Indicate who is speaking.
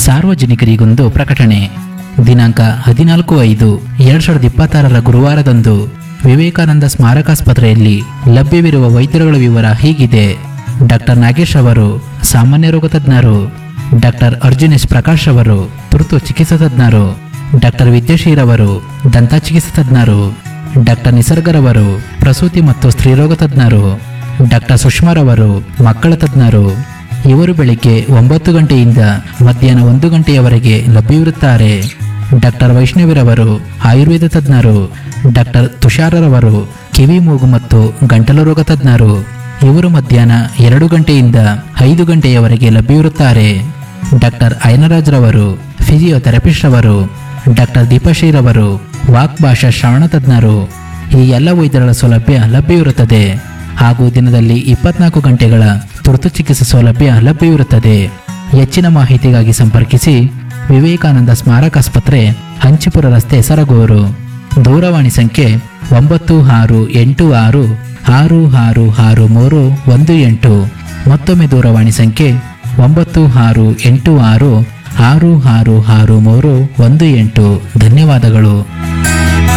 Speaker 1: ಸಾರ್ವಜನಿಕರಿಗೊಂದು ಪ್ರಕಟಣೆ ದಿನಾಂಕ ಹದಿನಾಲ್ಕು ಐದು ಎರಡ್ ಸಾವಿರದ ಇಪ್ಪತ್ತಾರರ ಗುರುವಾರದಂದು ವಿವೇಕಾನಂದ ಸ್ಮಾರಕಾಸ್ಪತ್ರೆಯಲ್ಲಿ ಲಭ್ಯವಿರುವ ವೈದ್ಯರುಗಳ ವಿವರ ಹೀಗಿದೆ ಡಾಕ್ಟರ್ ನಾಗೇಶ್ ಅವರು ಸಾಮಾನ್ಯ ರೋಗ ತಜ್ಞರು ಡಾಕ್ಟರ್ ಅರ್ಜುನ್ ಎಸ್ ಪ್ರಕಾಶ್ ಅವರು ತುರ್ತು ಚಿಕಿತ್ಸಾ ತಜ್ಞರು ಡಾಕ್ಟರ್ ವಿದ್ಯಾಶೀರವರು ದಂತ ಚಿಕಿತ್ಸಾ ತಜ್ಞರು ಡಾಕ್ಟರ್ ನಿಸರ್ಗರವರು ಪ್ರಸೂತಿ ಮತ್ತು ಸ್ತ್ರೀರೋಗ ತಜ್ಞರು ಡಾಕ್ಟರ್ ಸುಷ್ಮಾರವರು ಮಕ್ಕಳ ತಜ್ಞರು ಇವರು ಬೆಳಿಗ್ಗೆ ಒಂಬತ್ತು ಗಂಟೆಯಿಂದ ಮಧ್ಯಾಹ್ನ ಒಂದು ಗಂಟೆಯವರೆಗೆ ಲಭ್ಯವಿರುತ್ತಾರೆ ಡಾಕ್ಟರ್ ವೈಷ್ಣವಿರವರು ಆಯುರ್ವೇದ ತಜ್ಞರು ಡಾಕ್ಟರ್ ತುಷಾರರವರು ಕಿವಿ ಮೂಗು ಮತ್ತು ಗಂಟಲು ರೋಗ ತಜ್ಞರು ಇವರು ಮಧ್ಯಾಹ್ನ ಎರಡು ಗಂಟೆಯಿಂದ ಐದು ಗಂಟೆಯವರೆಗೆ ಲಭ್ಯವಿರುತ್ತಾರೆ ಡಾಕ್ಟರ್ ಐನರಾಜ್ರವರು ಫಿಸಿಯೋಥೆರಪಿಸ್ಟ್ ಅವರು ಡಾಕ್ಟರ್ ದೀಪಶ್ರೀರವರು ವಾಕ್ ಭಾಷಾ ಶ್ರವಣ ತಜ್ಞರು ಈ ಎಲ್ಲ ವೈದ್ಯರ ಸೌಲಭ್ಯ ಲಭ್ಯವಿರುತ್ತದೆ ಹಾಗೂ ದಿನದಲ್ಲಿ ಇಪ್ಪತ್ನಾಲ್ಕು ಗಂಟೆಗಳ ತುರ್ತು ಚಿಕಿತ್ಸಾ ಸೌಲಭ್ಯ ಲಭ್ಯವಿರುತ್ತದೆ ಹೆಚ್ಚಿನ ಮಾಹಿತಿಗಾಗಿ ಸಂಪರ್ಕಿಸಿ ವಿವೇಕಾನಂದ ಸ್ಮಾರಕಾಸ್ಪತ್ರೆ ಹಂಚಿಪುರ ರಸ್ತೆ ಸರಗೂರು ದೂರವಾಣಿ ಸಂಖ್ಯೆ ಒಂಬತ್ತು ಆರು ಎಂಟು ಆರು ಆರು ಆರು ಆರು ಮೂರು ಒಂದು ಎಂಟು ಮತ್ತೊಮ್ಮೆ ದೂರವಾಣಿ ಸಂಖ್ಯೆ ಒಂಬತ್ತು ಆರು ಎಂಟು ಆರು ಆರು ಆರು ಆರು ಮೂರು ಒಂದು ಎಂಟು ಧನ್ಯವಾದಗಳು